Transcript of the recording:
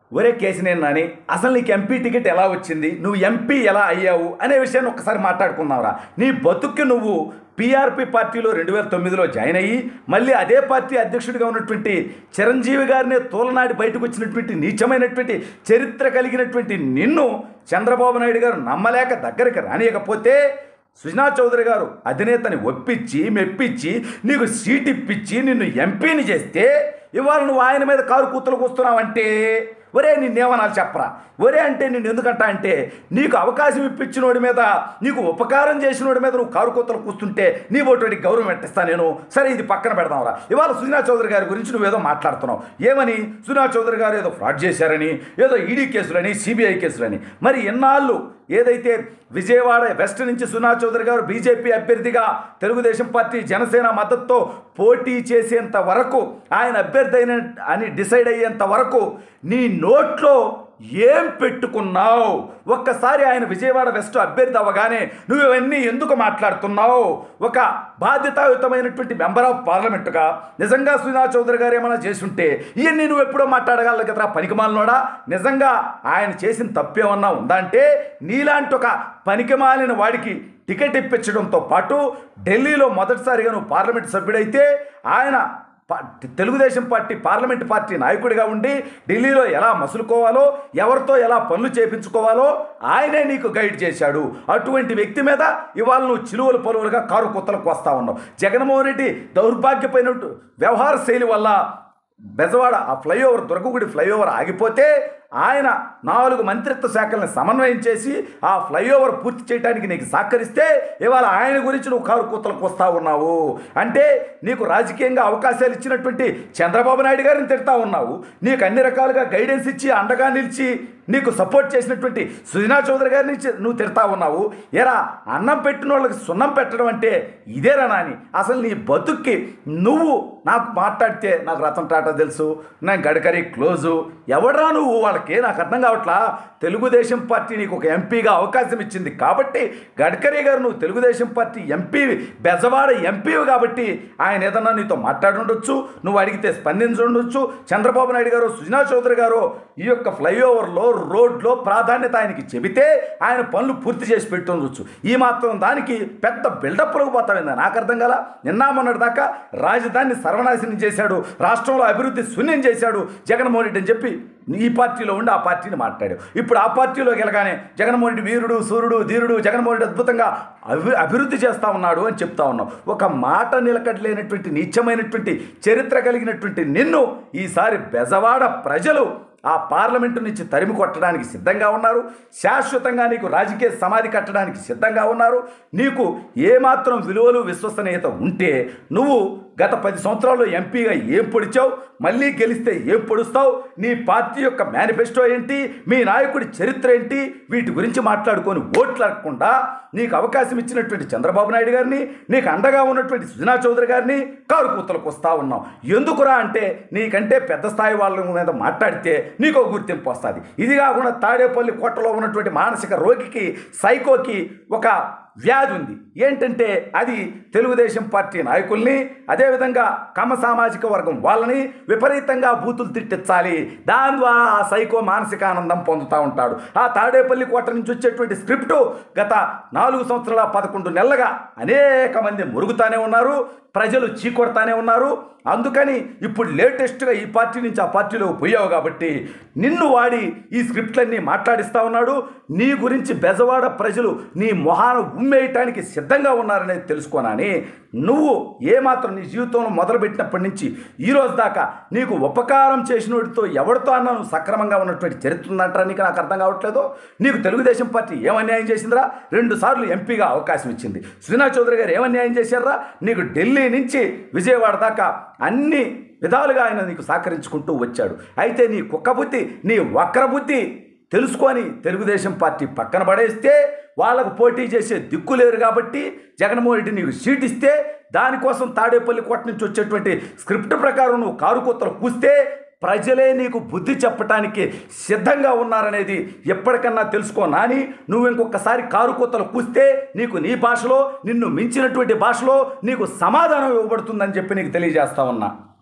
ఒరే కేసినేని నాని అసలు నీకు ఎంపీ టికెట్ ఎలా వచ్చింది నువ్వు ఎంపీ ఎలా అయ్యావు అనే విషయాన్ని ఒక్కసారి మాట్లాడుకుందాంరా నీ బతుక్కి నువ్వు పీఆర్పీ పార్టీలో రెండు వేల తొమ్మిదిలో జాయిన్ అయ్యి మళ్ళీ అదే పార్టీ అధ్యక్షుడిగా ఉన్నటువంటి చిరంజీవి గారినే తోలనాడి బయటకు వచ్చినటువంటి నీచమైనటువంటి చరిత్ర కలిగినటువంటి నిన్ను చంద్రబాబు నాయుడు గారు నమ్మలేక దగ్గరికి రానియకపోతే సుజనా చౌదరి గారు అధినేతని ఒప్పించి మెప్పించి నీకు సీట్ ఇప్పించి నిన్ను ఎంపీని చేస్తే ఇవాళ నువ్వు ఆయన మీద కారు కూతులకు వస్తున్నావంటే ఒరే నిన్నేమనాలి చెప్పరా ఒరే అంటే నిన్ను ఎందుకంటా అంటే నీకు అవకాశం ఇప్పించినోడి మీద నీకు ఉపకారం చేసినోడి మీద నువ్వు కారు కూతలు కూస్తుంటే నీ ఓటుడికి గౌరవం పెట్టిస్తా నేను సరే ఇది పక్కన పెడదాంరా ఇవాళ సుజనా చౌదరి గారి గురించి నువ్వేదో మాట్లాడుతున్నావు ఏమని సుజనా చౌదరి గారు ఏదో ఫ్రాడ్ చేశారని ఏదో ఈడీ కేసులని సిబిఐ కేసులని మరి ఎన్నాళ్ళు ఏదైతే విజయవాడ వెస్ట్ నుంచి సునా చౌదరి గారు బీజేపీ అభ్యర్థిగా తెలుగుదేశం పార్టీ జనసేన మద్దతుతో పోటీ చేసేంత వరకు ఆయన అభ్యర్థి అయిన అని డిసైడ్ అయ్యేంత వరకు నీ నోట్లో ఏం పెట్టుకున్నావు ఒక్కసారి ఆయన విజయవాడ వెస్ట్ అభ్యర్థి అవ్వగానే నువ్వు ఇవన్నీ ఎందుకు మాట్లాడుతున్నావు ఒక బాధ్యతాయుతమైనటువంటి మెంబర్ ఆఫ్ పార్లమెంటుగా నిజంగా సునా చౌదరి గారు ఏమైనా చేసుంటే ఇవన్నీ నువ్వు ఎప్పుడో మాట్లాడగలరు కదరా పనికిమాలినోడా నిజంగా ఆయన చేసిన తప్పేమన్నా ఉందా అంటే నీలాంటి ఒక పనికిమాలిన వాడికి టికెట్ ఇప్పించడంతో పాటు ఢిల్లీలో మొదటిసారిగా నువ్వు పార్లమెంట్ సభ్యుడైతే ఆయన పా- తెలుగుదేశం పార్టీ పార్లమెంట్ పార్టీ నాయకుడిగా ఉండి ఢిల్లీలో ఎలా మసులుకోవాలో ఎవరితో ఎలా పనులు చేపించుకోవాలో ఆయనే నీకు గైడ్ చేశాడు అటువంటి వ్యక్తి మీద ఇవాళ నువ్వు చిలువలు పలువులుగా కారు కొత్తలకు వస్తా ఉన్నావు జగన్మోహన్ రెడ్డి దౌర్భాగ్యమైన వ్యవహార శైలి వల్ల బెజవాడ ఆ ఫ్లైఓవర్ దుర్గగుడి ఫ్లైఓవర్ ఆగిపోతే ఆయన నాలుగు మంత్రిత్వ శాఖలను సమన్వయం చేసి ఆ ఫ్లైఓవర్ పూర్తి చేయడానికి నీకు సహకరిస్తే ఇవాళ ఆయన గురించి నువ్వు కారు కూతలకు వస్తా ఉన్నావు అంటే నీకు రాజకీయంగా అవకాశాలు ఇచ్చినటువంటి చంద్రబాబు నాయుడు గారిని తిడతా ఉన్నావు నీకు అన్ని రకాలుగా గైడెన్స్ ఇచ్చి అండగా నిలిచి నీకు సపోర్ట్ చేసినటువంటి సుజనా చౌదరి గారిని చి- నువ్వు తిడతా ఉన్నావు ఎరా అన్నం పెట్టిన వాళ్ళకి సున్నం పెట్టడం అంటే ఇదేరా నాని అసలు నీ బతుక్కి నువ్వు నాకు మాట్లాడితే నాకు రతన్ టాటా తెలుసు నేను గడ్కరీ క్లోజు ఎవడరా నువ్వు వాళ్ళకి నాకు అర్థం కావట్లా తెలుగుదేశం పార్టీ నీకు ఒక ఎంపీగా అవకాశం ఇచ్చింది కాబట్టి గడ్కరీ గారు నువ్వు Telugu Desam party MP Bezawada MP కాబట్టి ఆయన ఏదన్నా నీతో మాట్లాడి ఉండొచ్చు నువ్వు అడిగితే స్పందించి ఉండొచ్చు చంద్రబాబు నాయుడు గారు సుజనా చౌదరి గారు ఈ యొక్క ఫ్లైఓవర్లో రోడ్లో ప్రాధాన్యత ఆయనకి చెబితే ఆయన పనులు పూర్తి చేసి పెట్టి ఉండొచ్చు ఈ మాత్రం దానికి పెద్ద బిల్డప్లకు పోతామైందా నాకు అర్థం కదా నిన్న మొన్నటి దాకా రాజధానిని సర్వనాశనం చేశాడు రాష్ట్రంలో అభివృద్ధి శూన్యం చేశాడు జగన్మోహన్ రెడ్డి అని చెప్పి ఈ పార్టీలో ఉండి ఆ పార్టీని మాట్లాడావు ఇప్పుడు ఆ పార్టీలోకి వెళ్ళగానే జగన్మోహన్ రెడ్డి వీరుడు సూర్యుడు ధీరుడు జగన్మోహన్ రెడ్డి అద్భుతంగా అభి అభివృద్ధి చేస్తా ఉన్నాడు అని చెప్తా ఉన్నావు ఒక మాట నిలకడలేనటువంటి నీచమైనటువంటి చరిత్ర కలిగినటువంటి నిన్ను ఈసారి బెజవాడ ప్రజలు ఆ పార్లమెంటు నుంచి తరిమి కొట్టడానికి సిద్ధంగా ఉన్నారు శాశ్వతంగా నీకు రాజకీయ సమాధి కట్టడానికి సిద్ధంగా ఉన్నారు నీకు ఏమాత్రం విలువలు విశ్వసనీయత ఉంటే నువ్వు గత పది సంవత్సరాల్లో ఎంపీగా ఏం పొడిచావు మళ్ళీ గెలిస్తే ఏం పొడుస్తావు నీ పార్టీ యొక్క మేనిఫెస్టో ఏంటి మీ నాయకుడి చరిత్ర ఏంటి వీటి గురించి మాట్లాడుకొని ఓట్లాడకుండా నీకు అవకాశం ఇచ్చినటువంటి చంద్రబాబు నాయుడు గారిని నీకు అండగా ఉన్నటువంటి సుజనా చౌదరి గారిని కారు కూతలకు వస్తూ ఉన్నాం ఎందుకురా అంటే నీకంటే పెద్ద స్థాయి వాళ్ళ మీద మాట్లాడితే నీకు ఒక గుర్తింపు వస్తుంది ఇది కాకుండా తాడేపల్లి కోటలో ఉన్నటువంటి మానసిక రోగికి సైకోకి ఒక వ్యాధి ఉంది ఏంటంటే అది తెలుగుదేశం పార్టీ నాయకుల్ని అదేవిధంగా కమ సామాజిక వర్గం వాళ్ళని విపరీతంగా బూతులు తిట్టించాలి దాని ద్వారా ఆ సైకో మానసిక ఆనందం పొందుతూ ఉంటాడు ఆ తాడేపల్లి కోట నుంచి వచ్చేటువంటి స్క్రిప్టు గత నాలుగు సంవత్సరాల పదకొండు నెలలుగా అనేక మంది మురుగుతానే ఉన్నారు ప్రజలు చీకొడతానే ఉన్నారు అందుకని ఇప్పుడు లేటెస్ట్గా ఈ పార్టీ నుంచి ఆ పార్టీలో పోయావు కాబట్టి నిన్ను వాడి ఈ స్క్రిప్ట్లన్నీ మాట్లాడిస్తా ఉన్నాడు నీ గురించి బెజవాడ ప్రజలు నీ మొహాన ఉమ్మేయటానికి సిద్ధంగా ఉన్నారనేది తెలుసుకోనని నువ్వు ఏమాత్రం నీ జీవితంలో మొదలుపెట్టినప్పటి నుంచి ఈ రోజు దాకా నీకు ఉపకారం చేసినోడితో ఎవరితో అన్నా నువ్వు సక్రమంగా ఉన్నటువంటి చరిత్ర ఉందంటారా నీకు నాకు అర్థం కావట్లేదు నీకు తెలుగుదేశం పార్టీ ఏం అన్యాయం చేసిందిరా రెండు సార్లు ఎంపీగా అవకాశం ఇచ్చింది శ్రీనాథ్ చౌదరి గారు ఏమన్యాయం చేశారా నీకు ఢిల్లీ నుంచి విజయవాడ దాకా అన్ని విధాలుగా ఆయన నీకు సహకరించుకుంటూ వచ్చాడు అయితే నీ కుక్కబుద్ధి నీ వక్రబుద్ధి తెలుసుకొని తెలుగుదేశం పార్టీ పక్కన పడేస్తే వాళ్ళకు పోటీ చేసే దిక్కు లేరు కాబట్టి జగన్మోహన్ రెడ్డి నీకు సీట్ ఇస్తే దానికోసం తాడేపల్లి కోట నుంచి వచ్చేటువంటి స్క్రిప్ట్ ప్రకారం నువ్వు కారు కొత్తలు కూస్తే ప్రజలే నీకు బుద్ధి చెప్పటానికి సిద్ధంగా ఉన్నారనేది ఎప్పటికన్నా తెలుసుకో నాని నువ్వు ఇంకొకసారి కారు కొత్తలు కూస్తే నీకు నీ భాషలో నిన్ను మించినటువంటి భాషలో నీకు సమాధానం ఇవ్వబడుతుందని చెప్పి నీకు తెలియజేస్తా ఉన్నా